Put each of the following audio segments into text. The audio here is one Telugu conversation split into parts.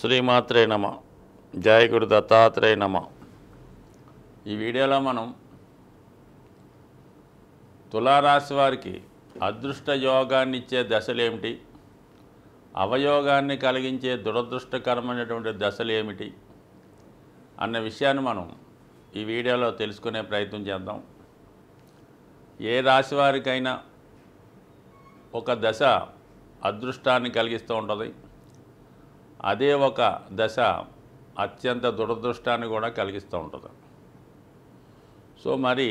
శ్రీమాత్రే నమ జయ గురు దత్తాత్రేయ నమ ఈ వీడియోలో మనం తులారాశి వారికి అదృష్ట యోగాన్ని ఇచ్చే దశలు ఏమిటి అవయోగాన్ని కలిగించే దురదృష్టకరమైనటువంటి దశలు ఏమిటి అన్న విషయాన్ని మనం ఈ వీడియోలో తెలుసుకునే ప్రయత్నం చేద్దాం ఏ రాశి వారికైనా ఒక దశ అదృష్టాన్ని కలిగిస్తూ ఉంటుంది అదే ఒక దశ అత్యంత దురదృష్టాన్ని కూడా కలిగిస్తూ ఉంటుంది సో మరి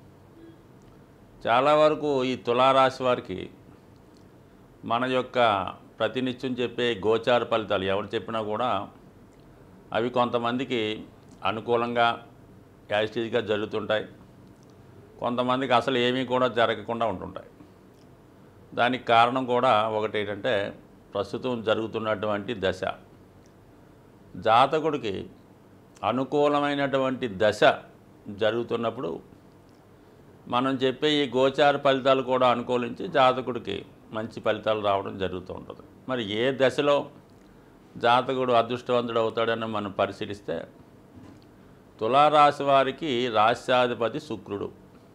చాలా వరకు ఈ తులారాశి వారికి మన యొక్క ప్రతినిత్యం చెప్పే గోచార ఫలితాలు ఎవరు చెప్పినా కూడా అవి కొంతమందికి అనుకూలంగా యాజిటీజ్గా జరుగుతుంటాయి కొంతమందికి అసలు ఏమీ కూడా జరగకుండా ఉంటుంటాయి దానికి కారణం కూడా ఒకటి ఏంటంటే ప్రస్తుతం జరుగుతున్నటువంటి దశ జాతకుడికి అనుకూలమైనటువంటి దశ జరుగుతున్నప్పుడు మనం చెప్పే ఈ గోచార ఫలితాలు కూడా అనుకూలించి జాతకుడికి మంచి ఫలితాలు రావడం జరుగుతూ ఉంటుంది మరి ఏ దశలో జాతకుడు అదృష్టవంతుడు అవుతాడని మనం పరిశీలిస్తే తులారాశి వారికి రాశ్యాధిపతి శుక్రుడు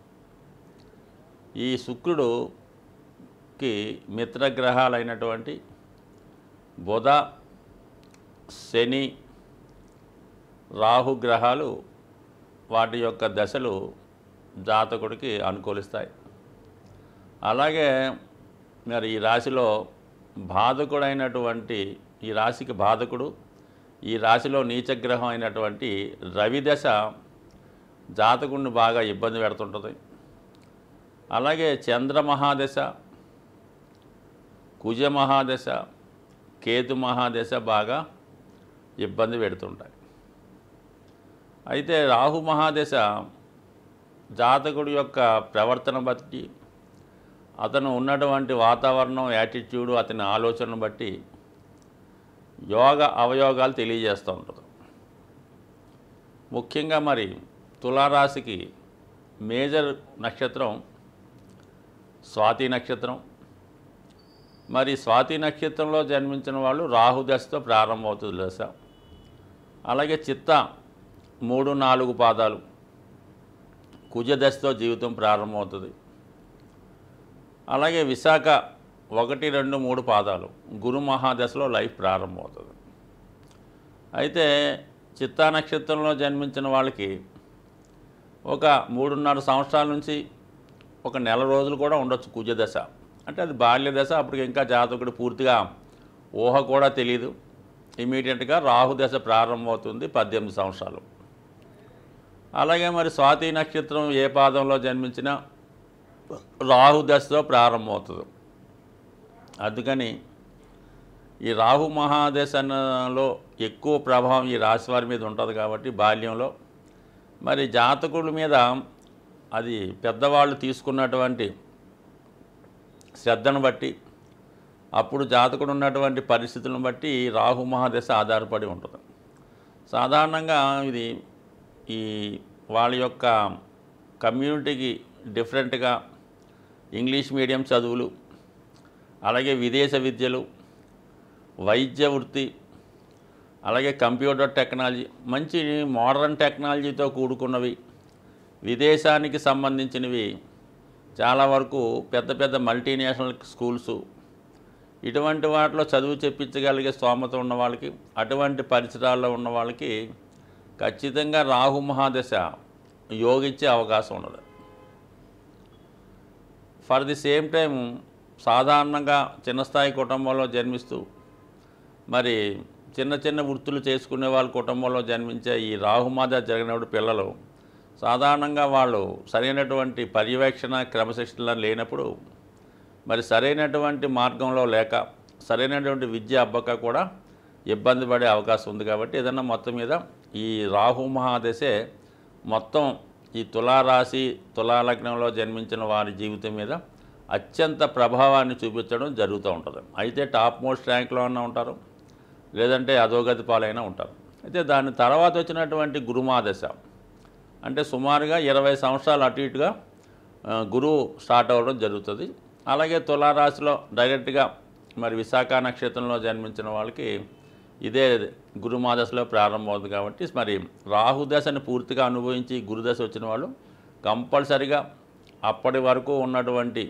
ఈ శుక్రుడుకి మిత్రగ్రహాలైనటువంటి బుధ శని రాహుగ్రహాలు వాటి యొక్క దశలు జాతకుడికి అనుకూలిస్తాయి అలాగే మరి ఈ రాశిలో బాధకుడైనటువంటి ఈ రాశికి బాధకుడు ఈ రాశిలో నీచగ్రహం అయినటువంటి రవి దశ జాతకుడిని బాగా ఇబ్బంది పెడుతుంటుంది అలాగే చంద్ర మహాదశ కుజ మహాదశ కేతు మహాదశ బాగా ఇబ్బంది పెడుతుంటాయి అయితే రాహు మహాదశ జాతకుడి యొక్క ప్రవర్తన బట్టి అతను ఉన్నటువంటి వాతావరణం యాటిట్యూడు అతని ఆలోచనను బట్టి యోగ అవయోగాలు తెలియజేస్తూ ఉంటుంది ముఖ్యంగా మరి తులారాశికి మేజర్ నక్షత్రం స్వాతి నక్షత్రం మరి స్వాతి నక్షత్రంలో జన్మించిన వాళ్ళు రాహుదశతో ప్రారంభమవుతుంది దశ అలాగే చిత్త మూడు నాలుగు పాదాలు కుజదశతో జీవితం ప్రారంభమవుతుంది అలాగే విశాఖ ఒకటి రెండు మూడు పాదాలు గురు మహాదశలో లైఫ్ ప్రారంభమవుతుంది అయితే చిత్తా నక్షత్రంలో జన్మించిన వాళ్ళకి ఒక మూడున్నర సంవత్సరాల నుంచి ఒక నెల రోజులు కూడా ఉండొచ్చు కుజదశ అంటే అది బాల్య దశ అప్పటికి ఇంకా జాతకుడు పూర్తిగా ఊహ కూడా తెలియదు ఇమీడియట్గా రాహుదశ ప్రారంభమవుతుంది పద్దెనిమిది సంవత్సరాలు అలాగే మరి స్వాతి నక్షత్రం ఏ పాదంలో జన్మించినా రాహుదశతో ప్రారంభమవుతుంది అందుకని ఈ రాహు మహాదశలో ఎక్కువ ప్రభావం ఈ రాశి వారి మీద ఉంటుంది కాబట్టి బాల్యంలో మరి జాతకుల మీద అది పెద్దవాళ్ళు తీసుకున్నటువంటి శ్రద్ధను బట్టి అప్పుడు జాతకుడు ఉన్నటువంటి పరిస్థితులను బట్టి ఈ రాహు మహాదశ ఆధారపడి ఉంటుంది సాధారణంగా ఇది ఈ వాళ్ళ యొక్క కమ్యూనిటీకి డిఫరెంట్గా ఇంగ్లీష్ మీడియం చదువులు అలాగే విదేశ విద్యలు వైద్య వృత్తి అలాగే కంప్యూటర్ టెక్నాలజీ మంచి మోడర్న్ టెక్నాలజీతో కూడుకున్నవి విదేశానికి సంబంధించినవి చాలా వరకు పెద్ద పెద్ద మల్టీనేషనల్ స్కూల్స్ ఇటువంటి వాటిలో చదువు చెప్పించగలిగే స్తోమత ఉన్న వాళ్ళకి అటువంటి పరిసరాల్లో ఉన్న వాళ్ళకి ఖచ్చితంగా రాహు మహాదశ యోగించే అవకాశం ఉన్నది ఫర్ ది సేమ్ టైం సాధారణంగా చిన్న స్థాయి కుటుంబంలో జన్మిస్తూ మరి చిన్న చిన్న వృత్తులు చేసుకునే వాళ్ళ కుటుంబంలో జన్మించే ఈ రాహుమాద జరిగినప్పుడు పిల్లలు సాధారణంగా వాళ్ళు సరైనటువంటి పర్యవేక్షణ క్రమశిక్షణ లేనప్పుడు మరి సరైనటువంటి మార్గంలో లేక సరైనటువంటి విద్య అబ్బక కూడా ఇబ్బంది పడే అవకాశం ఉంది కాబట్టి ఏదన్నా మొత్తం మీద ఈ రాహు మహాదశే మొత్తం ఈ తులారాశి తులాలగ్నంలో జన్మించిన వారి జీవితం మీద అత్యంత ప్రభావాన్ని చూపించడం జరుగుతూ ఉంటుంది అయితే టాప్ మోస్ట్ ర్యాంక్లో అన్నా ఉంటారు లేదంటే అధోగతి పాలైనా ఉంటారు అయితే దాని తర్వాత వచ్చినటువంటి గురుమాదశ అంటే సుమారుగా ఇరవై సంవత్సరాలు అటు ఇటుగా ఆ, గురువు స్టార్ట్ అవ్వడం జరుగుతుంది అలాగే తులారాశిలో డైరెక్ట్గా మరి విశాఖ నక్షత్రంలో జన్మించిన వాళ్ళకి ఇదే గురుమాదశలో ప్రారంభమవుతుంది కాబట్టి మరి రాహు దశను పూర్తిగా అనుభవించి గురుదశ వచ్చిన వాళ్ళు కంపల్సరిగా అప్పటి వరకు ఉన్నటువంటి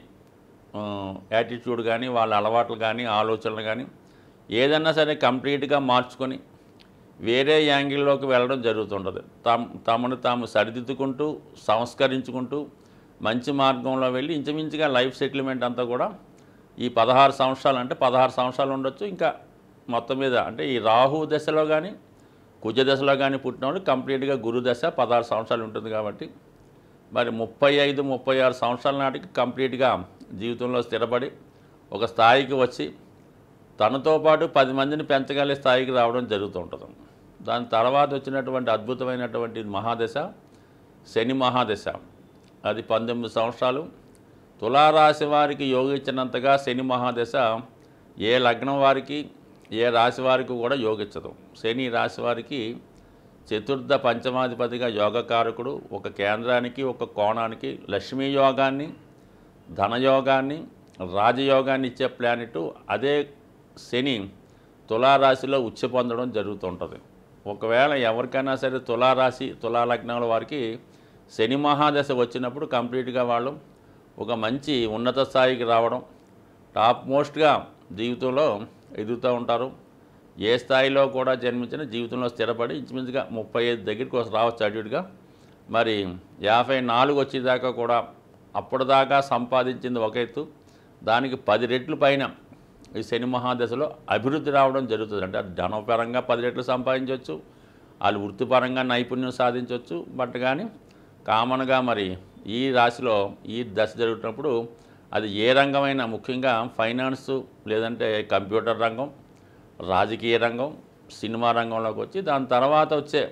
యాటిట్యూడ్ కానీ వాళ్ళ అలవాట్లు కానీ ఆలోచనలు కానీ ఏదన్నా సరే కంప్లీట్గా మార్చుకొని వేరే యాంగిల్లోకి వెళ్ళడం జరుగుతుంటుంది తమ తమను తాము సరిదిద్దుకుంటూ సంస్కరించుకుంటూ మంచి మార్గంలో వెళ్ళి ఇంచుమించుగా లైఫ్ సెటిల్మెంట్ అంతా కూడా ఈ పదహారు సంవత్సరాలు అంటే పదహారు సంవత్సరాలు ఉండొచ్చు ఇంకా మొత్తం మీద అంటే ఈ రాహు దశలో కానీ కుజ దశలో కానీ పుట్టిన వాళ్ళు కంప్లీట్గా గురు దశ పదహారు సంవత్సరాలు ఉంటుంది కాబట్టి మరి ముప్పై ఐదు ముప్పై ఆరు సంవత్సరాల నాటికి కంప్లీట్గా జీవితంలో స్థిరపడి ఒక స్థాయికి వచ్చి తనతో పాటు పది మందిని పెంచగలిగే స్థాయికి రావడం జరుగుతూ ఉంటుంది దాని తర్వాత వచ్చినటువంటి అద్భుతమైనటువంటి మహాదశ శని మహాదశ అది పంతొమ్మిది సంవత్సరాలు తులారాశి వారికి యోగించినంతగా శని మహాదశ ఏ లగ్నం వారికి ఏ రాశి వారికి కూడా యోగించదు శని రాశి వారికి చతుర్థ పంచమాధిపతిగా యోగకారకుడు ఒక కేంద్రానికి ఒక కోణానికి లక్ష్మీ యోగాన్ని ధనయోగాన్ని రాజయోగాన్ని ఇచ్చే ప్లానెట్ అదే శని తులారాశిలో ఉచ్చ పొందడం జరుగుతుంటుంది ఒకవేళ ఎవరికైనా సరే తులారాశి తులాలగ్నాల వారికి శని మహాదశ వచ్చినప్పుడు కంప్లీట్గా వాళ్ళు ఒక మంచి ఉన్నత స్థాయికి రావడం టాప్ మోస్ట్గా జీవితంలో ఎదుగుతూ ఉంటారు ఏ స్థాయిలో కూడా జన్మించిన జీవితంలో స్థిరపడి ఇంచుమించుగా ముప్పై ఐదు దగ్గరికి వస్తే రావచ్చు అటు ఇటుగా మరి యాభై నాలుగు వచ్చేదాకా కూడా అప్పటిదాకా సంపాదించింది ఒక ఎత్తు దానికి పది రెట్లు పైన ఈ శని మహాదశలో అభివృద్ధి రావడం జరుగుతుంది అంటే అది ధనపరంగా పది రెట్లు సంపాదించవచ్చు వాళ్ళు వృత్తిపరంగా నైపుణ్యం సాధించవచ్చు బట్ కానీ కామన్గా మరి ఈ రాశిలో ఈ దశ జరుగుతున్నప్పుడు అది ఏ రంగమైనా ముఖ్యంగా ఫైనాన్స్ లేదంటే కంప్యూటర్ రంగం రాజకీయ రంగం సినిమా రంగంలోకి వచ్చి దాని తర్వాత వచ్చే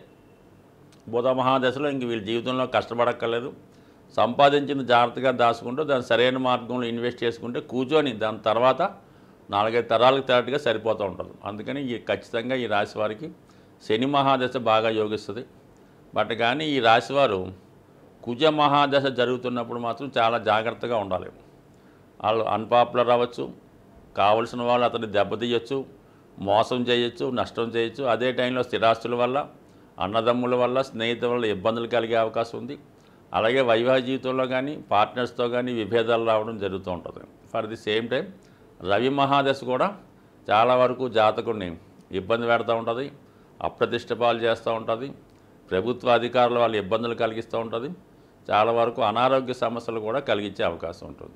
బుధ మహాదశలో ఇంక వీళ్ళ జీవితంలో కష్టపడక్కర్లేదు సంపాదించిన జాగ్రత్తగా దాచుకుంటూ దాని సరైన మార్గంలో ఇన్వెస్ట్ చేసుకుంటే కూర్చొని దాని తర్వాత నాలుగైదు తరాలకు తేటగా సరిపోతూ ఉంటుంది అందుకని ఈ ఖచ్చితంగా ఈ రాశి వారికి శని మహాదశ బాగా యోగిస్తుంది బట్ కానీ ఈ రాశివారు కుజ మహాదశ జరుగుతున్నప్పుడు మాత్రం చాలా జాగ్రత్తగా ఉండాలి వాళ్ళు అన్పాపులర్ అవ్వచ్చు కావలసిన వాళ్ళు అతన్ని దెబ్బతీయచ్చు మోసం చేయొచ్చు నష్టం చేయొచ్చు అదే టైంలో స్థిరాస్తుల వల్ల అన్నదమ్ముల వల్ల స్నేహితుల వల్ల ఇబ్బందులు కలిగే అవకాశం ఉంది అలాగే వైవాహిక జీవితంలో కానీ పార్ట్నర్స్తో కానీ విభేదాలు రావడం జరుగుతూ ఉంటుంది for the same time Ravi మహాదశ కూడా చాలా వరకు జాతకుడిని ఇబ్బంది పెడతా ఉంటుంది అప్రతిష్ట పాలు చేస్తూ ఉంటుంది ప్రభుత్వ అధికారుల వాళ్ళు ఇబ్బందులు కలిగిస్తూ ఉంటుంది చాలా వరకు అనారోగ్య సమస్యలు కూడా కలిగించే అవకాశం ఉంటుంది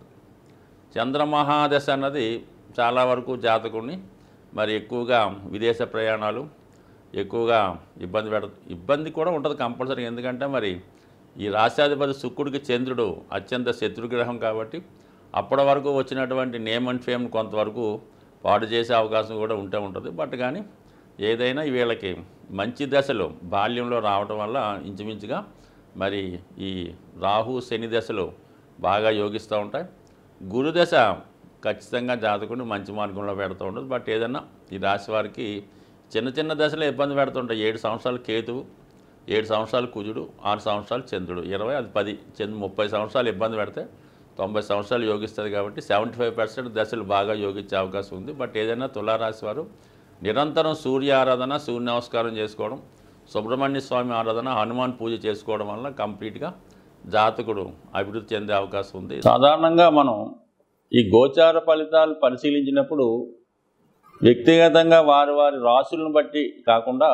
చంద్రమహాదశ అన్నది చాలా వరకు జాతకుడిని మరి ఎక్కువగా విదేశ ప్రయాణాలు ఎక్కువగా ఇబ్బంది పెడ ఇబ్బంది కూడా ఉంటుంది కంపల్సరీ ఎందుకంటే మరి ఈ రాష్ట్రాధిపతి శుక్రుడికి చంద్రుడు అత్యంత శత్రుగ్రహం కాబట్టి అప్పటి వరకు వచ్చినటువంటి నేమ్ అండ్ ఫేమ్ కొంతవరకు పాడు చేసే అవకాశం కూడా ఉంటే ఉంటుంది బట్ కానీ ఏదైనా వీళ్ళకి మంచి దశలో బాల్యంలో రావటం వల్ల ఇంచుమించుగా మరి ఈ రాహు శని దశలు బాగా యోగిస్తూ ఉంటాయి గురుదశ ఖచ్చితంగా జాతకుని మంచి మార్గంలో పెడుతూ ఉంటుంది బట్ ఏదన్నా ఈ రాశి వారికి చిన్న చిన్న దశలో ఇబ్బంది పెడుతుంటాయి ఏడు సంవత్సరాలు కేతువు ఏడు సంవత్సరాలు కుజుడు ఆరు సంవత్సరాలు చంద్రుడు ఇరవై అది పది చంద్ర ముప్పై సంవత్సరాలు ఇబ్బంది పెడితే తొంభై సంవత్సరాలు యోగిస్తుంది కాబట్టి సెవెంటీ ఫైవ్ పర్సెంట్ దశలు బాగా యోగించే అవకాశం ఉంది బట్ ఏదైనా తులారాశి వారు నిరంతరం సూర్య ఆరాధన సూర్య నమస్కారం చేసుకోవడం సుబ్రహ్మణ్య స్వామి ఆరాధన హనుమాన్ పూజ చేసుకోవడం వల్ల కంప్లీట్గా జాతకుడు అభివృద్ధి చెందే అవకాశం ఉంది సాధారణంగా మనం ఈ గోచార ఫలితాలు పరిశీలించినప్పుడు వ్యక్తిగతంగా వారి వారి రాసులను బట్టి కాకుండా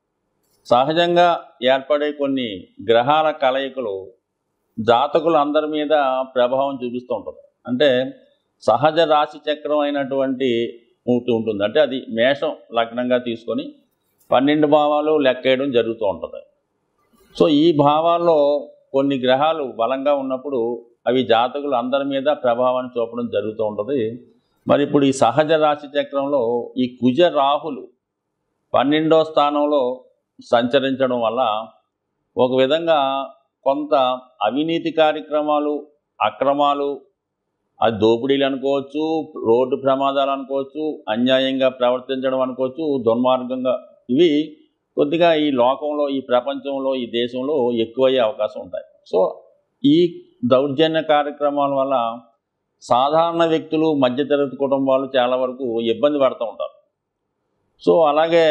సహజంగా ఏర్పడే కొన్ని గ్రహాల కలయికలు జాతకులు అందరి మీద ప్రభావం చూపిస్తూ ఉంటుంది అంటే సహజ రాశి చక్రం అయినటువంటి ఒకటి ఉంటుంది అంటే అది మేషం లగ్నంగా తీసుకొని పన్నెండు భావాలు లెక్కేయడం జరుగుతూ ఉంటుంది సో ఈ భావాల్లో కొన్ని గ్రహాలు బలంగా ఉన్నప్పుడు అవి జాతకులు అందరి మీద ప్రభావాన్ని చూపడం జరుగుతూ ఉంటుంది మరి ఇప్పుడు ఈ సహజ రాశి చక్రంలో ఈ కుజ రాహులు పన్నెండో స్థానంలో సంచరించడం వల్ల ఒక విధంగా కొంత అవినీతి కార్యక్రమాలు అక్రమాలు అది దోపిడీలు అనుకోవచ్చు రోడ్డు ప్రమాదాలు అనుకోవచ్చు అన్యాయంగా ప్రవర్తించడం అనుకోవచ్చు దుర్మార్గంగా ఇవి కొద్దిగా ఈ లోకంలో ఈ ప్రపంచంలో ఈ దేశంలో ఎక్కువయ్యే అవకాశం ఉంటాయి సో ఈ దౌర్జన్య కార్యక్రమాల వల్ల సాధారణ వ్యక్తులు మధ్యతరగతి కుటుంబాలు చాలా వరకు ఇబ్బంది పడుతూ ఉంటారు సో అలాగే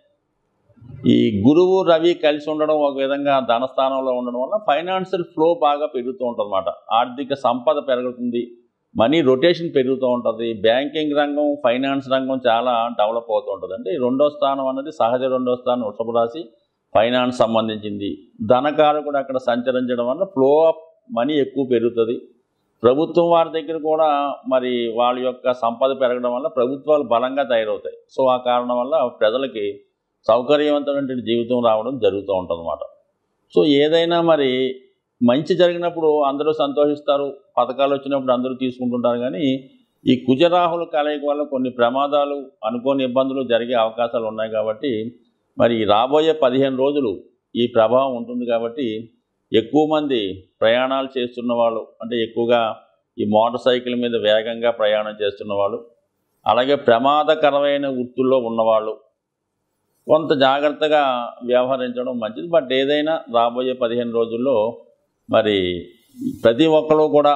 ఈ గురువు రవి కలిసి ఉండడం ఒక విధంగా ధనస్థానంలో ఉండడం వల్ల ఫైనాన్షియల్ ఫ్లో బాగా పెరుగుతూ ఉంటుంది అనమాట ఆర్థిక సంపద పెరుగుతుంది మనీ రొటేషన్ పెరుగుతూ ఉంటుంది బ్యాంకింగ్ రంగం ఫైనాన్స్ రంగం చాలా డెవలప్ అవుతూ ఉంటుంది అంటే ఈ రెండో స్థానం అన్నది సహజ రెండో స్థానం వృషభ రాశి ఫైనాన్స్ సంబంధించింది ధనకారకుడు అక్కడ సంచరించడం వల్ల ఫ్లో ఆఫ్ మనీ ఎక్కువ పెరుగుతుంది ప్రభుత్వం వారి దగ్గర కూడా మరి వాళ్ళ యొక్క సంపద పెరగడం వల్ల ప్రభుత్వాలు బలంగా తయారవుతాయి సో ఆ కారణం వల్ల ప్రజలకి సౌకర్యవంతమైన జీవితం రావడం జరుగుతూ ఉంటుంది సో ఏదైనా మరి మంచి జరిగినప్పుడు అందరూ సంతోషిస్తారు పథకాలు వచ్చినప్పుడు అందరూ తీసుకుంటుంటారు కానీ ఈ కుజరాహుల కలయిక వల్ల కొన్ని ప్రమాదాలు అనుకోని ఇబ్బందులు జరిగే అవకాశాలు ఉన్నాయి కాబట్టి మరి రాబోయే పదిహేను రోజులు ఈ ప్రభావం ఉంటుంది కాబట్టి ఎక్కువ మంది ప్రయాణాలు చేస్తున్న వాళ్ళు అంటే ఎక్కువగా ఈ మోటార్ సైకిల్ మీద వేగంగా ప్రయాణం చేస్తున్న వాళ్ళు అలాగే ప్రమాదకరమైన వృత్తుల్లో ఉన్నవాళ్ళు కొంత జాగ్రత్తగా వ్యవహరించడం మంచిది బట్ ఏదైనా రాబోయే పదిహేను రోజుల్లో మరి ప్రతి ఒక్కరు కూడా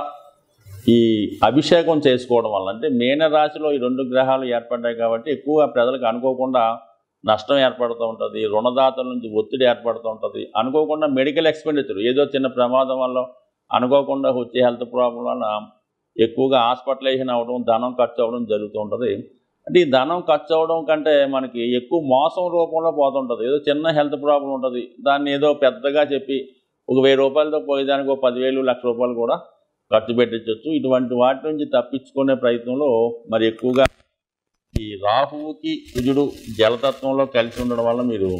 ఈ అభిషేకం చేసుకోవడం వల్ల అంటే మీన రాశిలో ఈ రెండు గ్రహాలు ఏర్పడ్డాయి కాబట్టి ఎక్కువ ప్రజలకు అనుకోకుండా నష్టం ఏర్పడుతూ ఉంటుంది రుణదాతల నుంచి ఒత్తిడి ఏర్పడుతూ ఉంటుంది అనుకోకుండా మెడికల్ ఎక్స్పెండిచర్ ఏదో చిన్న ప్రమాదం వల్ల అనుకోకుండా వచ్చే హెల్త్ ప్రాబ్లం వల్ల ఎక్కువగా హాస్పిటలైజేషన్ అవ్వడం ధనం ఖర్చు అవ్వడం జరుగుతూ ఉంటుంది అంటే ఈ ధనం ఖర్చు అవ్వడం కంటే మనకి ఎక్కువ మోసం రూపంలో పోతుంటుంది ఏదో చిన్న హెల్త్ ప్రాబ్లం ఉంటుంది దాన్ని ఏదో పెద్దగా చెప్పి ఒక వెయ్యి రూపాయలతో పోయేదానికి ఒక పదివేలు లక్ష రూపాయలు కూడా ఖర్చు పెట్టించవచ్చు ఇటువంటి వాటి నుంచి తప్పించుకునే ప్రయత్నంలో మరి ఎక్కువగా ఈ రాహువుకి కుజుడు జలతత్వంలో కలిసి ఉండడం వల్ల మీరు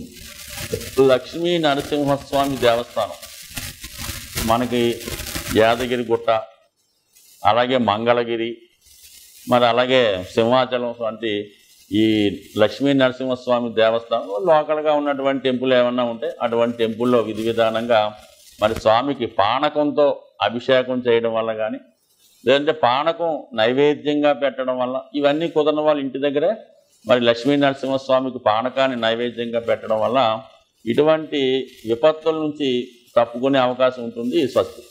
లక్ష్మీ నరసింహస్వామి దేవస్థానం మనకి యాదగిరి గుట్ట అలాగే మంగళగిరి మరి అలాగే సింహాచలం వంటి ఈ లక్ష్మీ నరసింహస్వామి దేవస్థానం లోకల్గా ఉన్నటువంటి టెంపుల్ ఏమన్నా ఉంటే అటువంటి టెంపుల్లో విధి విధానంగా మరి స్వామికి పానకంతో అభిషేకం చేయడం వల్ల కానీ లేదంటే పానకం నైవేద్యంగా పెట్టడం వల్ల ఇవన్నీ కుదరని వాళ్ళ ఇంటి దగ్గరే మరి లక్ష్మీ నరసింహస్వామికి పానకాన్ని నైవేద్యంగా పెట్టడం వల్ల ఇటువంటి విపత్తుల నుంచి తప్పుకునే అవకాశం ఉంటుంది స్వస్తి